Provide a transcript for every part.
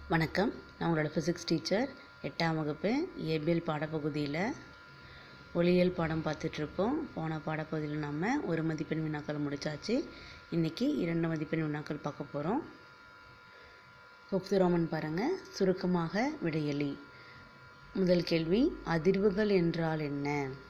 வணக்கம் நான் உங்களோட ஃபிசிக்ஸ் டீச்சர் எட்டாம் வகுப்பு ஏபிஎல் பாடப்பகுதியில் ஒளியியல் பாடம் பார்த்துட்ருக்கோம் போன பாடப்பகுதியில் நம்ம ஒரு மதிப்பெண் வினாக்கள் முடிச்சாச்சு இன்றைக்கி இரண்டு மதிப்பெண் வினாக்கள் பார்க்க போகிறோம் ஃபிஃப்த் ரோமன் பாருங்கள் சுருக்கமாக விடையளி முதல் கேள்வி அதிர்வுகள் என்றால் என்ன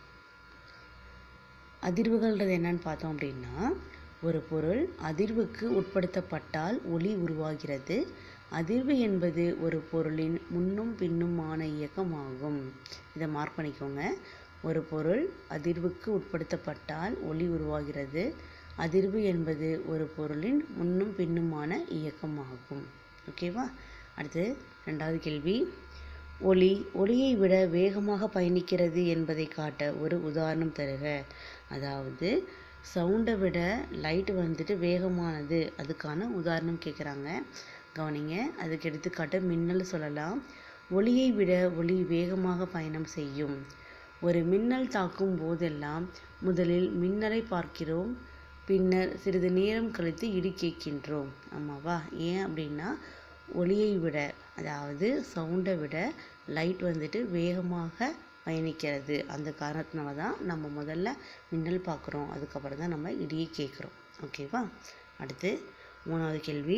அதிர்வுகள்ன்றது என்னன்னு பார்த்தோம் அப்படின்னா ஒரு பொருள் அதிர்வுக்கு உட்படுத்தப்பட்டால் ஒளி உருவாகிறது அதிர்வு என்பது ஒரு பொருளின் முன்னும் பின்னுமான இயக்கமாகும் இதை மார்க் பண்ணிக்கோங்க ஒரு பொருள் அதிர்வுக்கு உட்படுத்தப்பட்டால் ஒளி உருவாகிறது அதிர்வு என்பது ஒரு பொருளின் முன்னும் பின்னுமான இயக்கமாகும் ஓகேவா அடுத்து ரெண்டாவது கேள்வி ஒளி ஒளியை விட வேகமாக பயணிக்கிறது என்பதை காட்ட ஒரு உதாரணம் தருக அதாவது சவுண்டை விட லைட் வந்துட்டு வேகமானது அதுக்கான உதாரணம் கேட்குறாங்க கவனிங்க அதுக்கு எடுத்துக்காட்டு மின்னல் சொல்லலாம் ஒளியை விட ஒளி வேகமாக பயணம் செய்யும் ஒரு மின்னல் தாக்கும் போதெல்லாம் முதலில் மின்னலை பார்க்கிறோம் பின்னர் சிறிது நேரம் கழித்து இடி கேட்கின்றோம் ஆமாவா ஏன் அப்படின்னா ஒளியை விட அதாவது சவுண்டை விட லைட் வந்துட்டு வேகமாக பயணிக்கிறது அந்த காரணத்தினால தான் நம்ம முதல்ல மின்னல் பார்க்குறோம் அதுக்கப்புறம் தான் நம்ம இடியை கேட்குறோம் ஓகேவா அடுத்து மூணாவது கேள்வி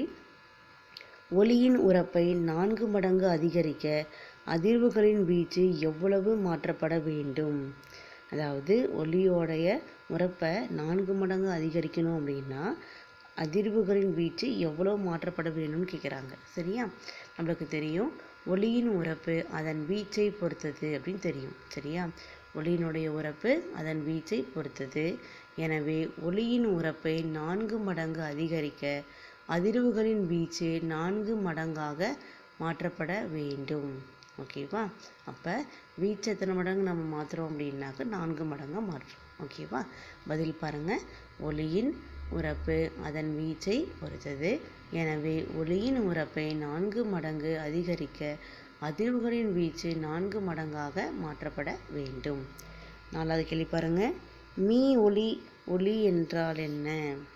ஒளியின் உரப்பை நான்கு மடங்கு அதிகரிக்க அதிர்வுகளின் வீச்சு எவ்வளவு மாற்றப்பட வேண்டும் அதாவது ஒளியோடைய உரப்பை நான்கு மடங்கு அதிகரிக்கணும் அப்படின்னா அதிர்வுகளின் வீச்சு எவ்வளோ மாற்றப்பட வேணும்னு கேட்குறாங்க சரியா நம்மளுக்கு தெரியும் ஒளியின் உரப்பு அதன் வீச்சை பொறுத்தது அப்படின்னு தெரியும் சரியா ஒளியினுடைய உரப்பு அதன் வீச்சை பொறுத்தது எனவே ஒளியின் உரப்பை நான்கு மடங்கு அதிகரிக்க அதிர்வுகளின் வீச்சு நான்கு மடங்காக மாற்றப்பட வேண்டும் ஓகேவா அப்போ வீச்சு எத்தனை மடங்கு நம்ம மாற்றுறோம் அப்படின்னாக்க நான்கு மடங்காக மாற்றுறோம் ஓகேவா பதில் பாருங்கள் ஒளியின் உரப்பு அதன் வீச்சை பொறுத்தது எனவே ஒளியின் உரப்பை நான்கு மடங்கு அதிகரிக்க அதிர்வுகளின் வீச்சு நான்கு மடங்காக மாற்றப்பட வேண்டும் நாலாவது கேள்வி பாருங்க மீ ஒளி ஒளி என்றால் என்ன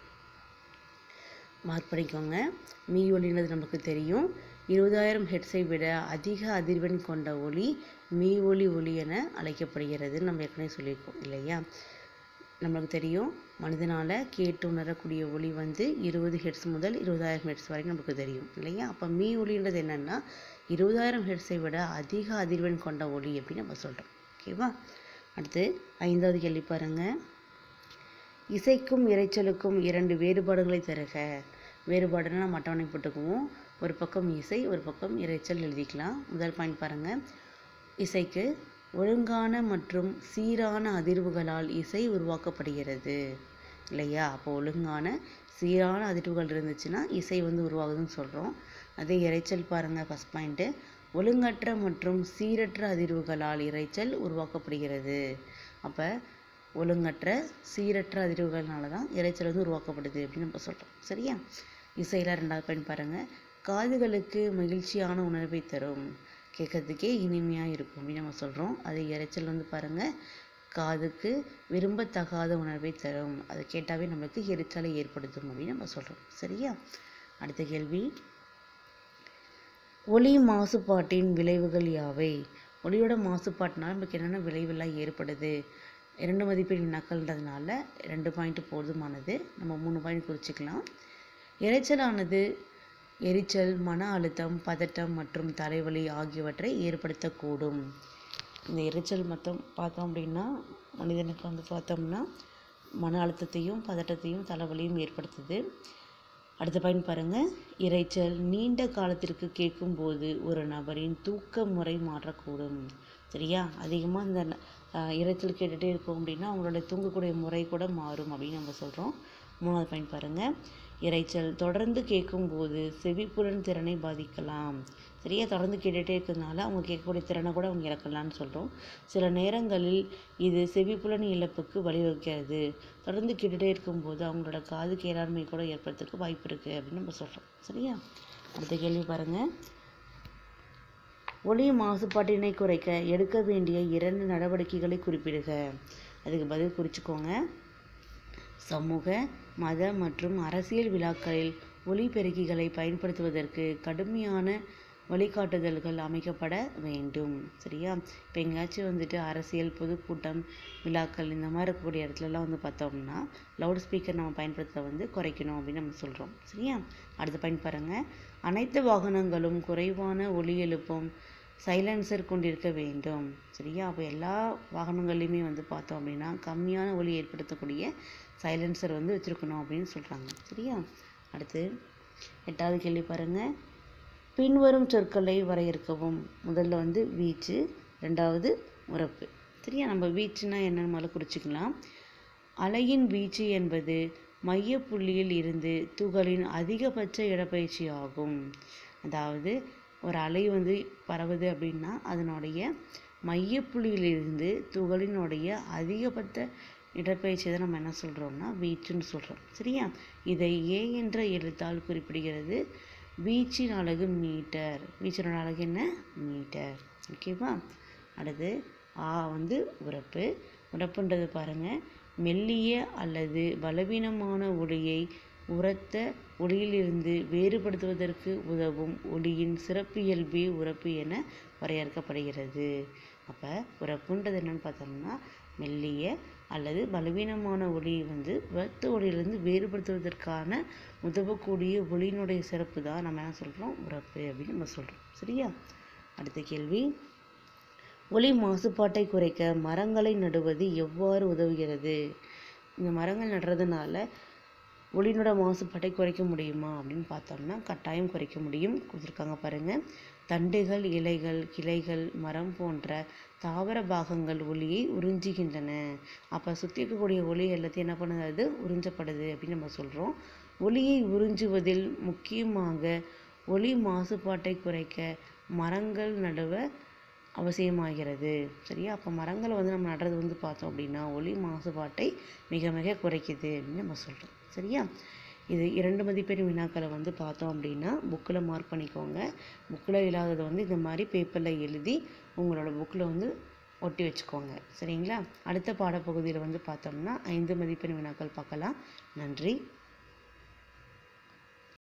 மார்க் பண்ணிக்கோங்க மீ ஒளின்றது நமக்கு தெரியும் இருபதாயிரம் ஹெட்ஸை விட அதிக அதிர்வெண் கொண்ட ஒளி மீ ஒளி ஒளி என அழைக்கப்படுகிறது நம்ம ஏற்கனவே சொல்லியிருக்கோம் இல்லையா நம்மளுக்கு தெரியும் மனிதனால் கேட்டு உணரக்கூடிய ஒளி வந்து இருபது ஹெட்ஸ் முதல் இருபதாயிரம் ஹெட்ஸ் வரைக்கும் நமக்கு தெரியும் இல்லையா அப்போ மீ ஒளின்றது என்னென்னா இருபதாயிரம் ஹெட்ஸை விட அதிக அதிர்வெண் கொண்ட ஒளி அப்படின்னு நம்ம சொல்கிறோம் ஓகேவா அடுத்து ஐந்தாவது கேள்வி பாருங்கள் இசைக்கும் இரைச்சலுக்கும் இரண்டு வேறுபாடுகளை தருக வேறுபாடுனா நம்ம அட்டவணை போட்டுக்குவோம் ஒரு பக்கம் இசை ஒரு பக்கம் இரைச்சல் எழுதிக்கலாம் முதல் பாயிண்ட் பாருங்கள் இசைக்கு ஒழுங்கான மற்றும் சீரான அதிர்வுகளால் இசை உருவாக்கப்படுகிறது இல்லையா அப்போ ஒழுங்கான சீரான அதிர்வுகள் இருந்துச்சுன்னா இசை வந்து உருவாகுதுன்னு சொல்கிறோம் அதே இரைச்சல் பாருங்கள் ஃபஸ்ட் பாயிண்ட்டு ஒழுங்கற்ற மற்றும் சீரற்ற அதிர்வுகளால் இரைச்சல் உருவாக்கப்படுகிறது அப்போ ஒழுங்கற்ற சீரற்ற அதிர்வுகள்னால தான் இரைச்சல் வந்து உருவாக்கப்படுது அப்படின்னு நம்ம சொல்கிறோம் சரியா இசையில் ரெண்டாவது பாயிண்ட் பாருங்கள் காதுகளுக்கு மகிழ்ச்சியான உணர்வை தரும் கேட்கறதுக்கே இனிமையாக இருக்கும் அப்படின்னு நம்ம சொல்கிறோம் அது இறைச்சல் வந்து பாருங்கள் காதுக்கு விரும்பத்தகாத உணர்வை தரும் அதை கேட்டாவே நம்மளுக்கு எரிச்சலை ஏற்படுத்தும் அப்படின்னு நம்ம சொல்கிறோம் சரியா அடுத்த கேள்வி ஒளி மாசுபாட்டின் விளைவுகள் யாவை ஒளியோட மாசுபாட்டினால் நமக்கு என்னென்ன விளைவெல்லாம் ஏற்படுது இரண்டு மதிப்பெண் வினாக்கள்ன்றதுனால ரெண்டு பாயிண்ட் போதுமானது நம்ம மூணு பாயிண்ட் குறிச்சிக்கலாம் இறைச்சலானது எரிச்சல் மன அழுத்தம் பதட்டம் மற்றும் தலைவலி ஆகியவற்றை ஏற்படுத்தக்கூடும் இந்த எரிச்சல் மொத்தம் பார்த்தோம் அப்படின்னா மனிதனுக்கு வந்து பார்த்தோம்னா மன அழுத்தத்தையும் பதட்டத்தையும் தலைவலியும் ஏற்படுத்துது அடுத்த பாயிண்ட் பாருங்கள் இரைச்சல் நீண்ட காலத்திற்கு கேட்கும்போது ஒரு நபரின் தூக்க முறை மாறக்கூடும் சரியா அதிகமாக இந்த இரைச்சல் கேட்டுகிட்டே இருக்கோம் அப்படின்னா அவங்களோட தூங்கக்கூடிய முறை கூட மாறும் அப்படின்னு நம்ம சொல்கிறோம் மூணாவது பாயிண்ட் பாருங்கள் இரைச்சல் தொடர்ந்து கேட்கும்போது செவிப்புலன் திறனை பாதிக்கலாம் சரியா தொடர்ந்து கேட்டுகிட்டே இருக்கிறதுனால அவங்க கேட்கக்கூடிய திறனை கூட அவங்க இழக்கலாம்னு சொல்கிறோம் சில நேரங்களில் இது செவிப்புலன் இழப்புக்கு வழிவகுக்கிறது தொடர்ந்து கேட்டுகிட்டே இருக்கும்போது அவங்களோட காது கேளாண்மை கூட ஏற்படுறதுக்கு வாய்ப்பு இருக்குது அப்படின்னு நம்ம சொல்கிறோம் சரியா அடுத்த கேள்வி பாருங்கள் ஒளி மாசுபாட்டினை குறைக்க எடுக்க வேண்டிய இரண்டு நடவடிக்கைகளை குறிப்பிடுக அதுக்கு பதில் குறிச்சிக்கோங்க சமூக மத மற்றும் அரசியல் விழாக்களில் ஒலிபெருக்கிகளை பயன்படுத்துவதற்கு கடுமையான வழிகாட்டுதல்கள் அமைக்கப்பட வேண்டும் சரியா இப்போ எங்கேயாச்சும் வந்துட்டு அரசியல் பொதுக்கூட்டம் விழாக்கள் இந்த மாதிரி இருக்கக்கூடிய இடத்துலலாம் வந்து பார்த்தோம்னா லவுட் ஸ்பீக்கர் நம்ம பயன்படுத்த வந்து குறைக்கணும் அப்படின்னு நம்ம சொல்கிறோம் சரியா அடுத்த பாயிண்ட் பாருங்கள் அனைத்து வாகனங்களும் குறைவான ஒலி எழுப்பும் சைலன்சர் கொண்டிருக்க வேண்டும் சரியா அப்போ எல்லா வாகனங்கள்லையுமே வந்து பார்த்தோம் அப்படின்னா கம்மியான ஒலி ஏற்படுத்தக்கூடிய சைலன்சர் வந்து வச்சுருக்கணும் அப்படின்னு சொல்கிறாங்க சரியா அடுத்து எட்டாவது கேள்வி பாருங்கள் பின்வரும் சொற்களை வரையறுக்கவும் முதல்ல வந்து வீச்சு ரெண்டாவது உரப்பு சரியா நம்ம வீச்சுனா என்னன்னு முதல்ல குறிச்சிக்கலாம் அலையின் வீச்சு என்பது மையப்புள்ளியில் இருந்து துகளின் அதிகபட்ச இடப்பெயர்ச்சி ஆகும் அதாவது ஒரு அலை வந்து பரவுது அப்படின்னா அதனுடைய மையப்புள்ளியிலிருந்து துகளினுடைய அதிகபட்ச இடப்பெயர்ச்சி தான் நம்ம என்ன சொல்கிறோம்னா வீச்சுன்னு சொல்கிறோம் சரியா இதை ஏ என்ற எழுத்தால் குறிப்பிடுகிறது வீச்சின் அலகு மீட்டர் வீச்சினோட அலகு என்ன மீட்டர் ஓகேவா அடுத்து ஆ வந்து உரப்பு உரப்புன்றது பாருங்கள் மெல்லிய அல்லது பலவீனமான ஒளியை உரத்த ஒளியிலிருந்து வேறுபடுத்துவதற்கு உதவும் ஒளியின் சிறப்பியல்பே உரப்பு என வரையறுக்கப்படுகிறது அப்போ உரப்புன்றது என்னன்னு பார்த்தோம்னா மெல்லிய அல்லது பலவீனமான ஒளியை வந்து உரத்த ஒளியிலிருந்து வேறுபடுத்துவதற்கான உதவக்கூடிய ஒளியினுடைய சிறப்பு தான் நம்ம என்ன சொல்கிறோம் உரப்பு அப்படின்னு நம்ம சொல்கிறோம் சரியா அடுத்த கேள்வி ஒலி மாசுபாட்டை குறைக்க மரங்களை நடுவது எவ்வாறு உதவுகிறது இந்த மரங்கள் நடுறதுனால ஒளியினோட மாசுபாட்டை குறைக்க முடியுமா அப்படின்னு பார்த்தோம்னா கட்டாயம் குறைக்க முடியும் கொடுத்துருக்காங்க பாருங்கள் தண்டுகள் இலைகள் கிளைகள் மரம் போன்ற தாவர பாகங்கள் ஒளியை உறிஞ்சுகின்றன அப்போ சுற்றி இருக்கக்கூடிய ஒளி எல்லாத்தையும் என்ன பண்ணுது அது உறிஞ்சப்படுது அப்படின்னு நம்ம சொல்கிறோம் ஒளியை உறிஞ்சுவதில் முக்கியமாக ஒளி மாசுபாட்டை குறைக்க மரங்கள் நடுவ அவசியமாகிறது சரியா அப்போ மரங்களை வந்து நம்ம நடுறது வந்து பார்த்தோம் அப்படின்னா ஒளி மாசுபாட்டை மிக மிக குறைக்குது அப்படின்னு நம்ம சொல்கிறோம் சரியா இது இரண்டு மதிப்பெண் வினாக்களை வந்து பார்த்தோம் அப்படின்னா புக்கில் மார்க் பண்ணிக்கோங்க புக்கில் இல்லாததை வந்து இந்த மாதிரி பேப்பரில் எழுதி உங்களோட புக்கில் வந்து ஒட்டி வச்சுக்கோங்க சரிங்களா அடுத்த பாடப்பகுதியில் வந்து பார்த்தோம்னா ஐந்து மதிப்பெண் வினாக்கள் பார்க்கலாம் நன்றி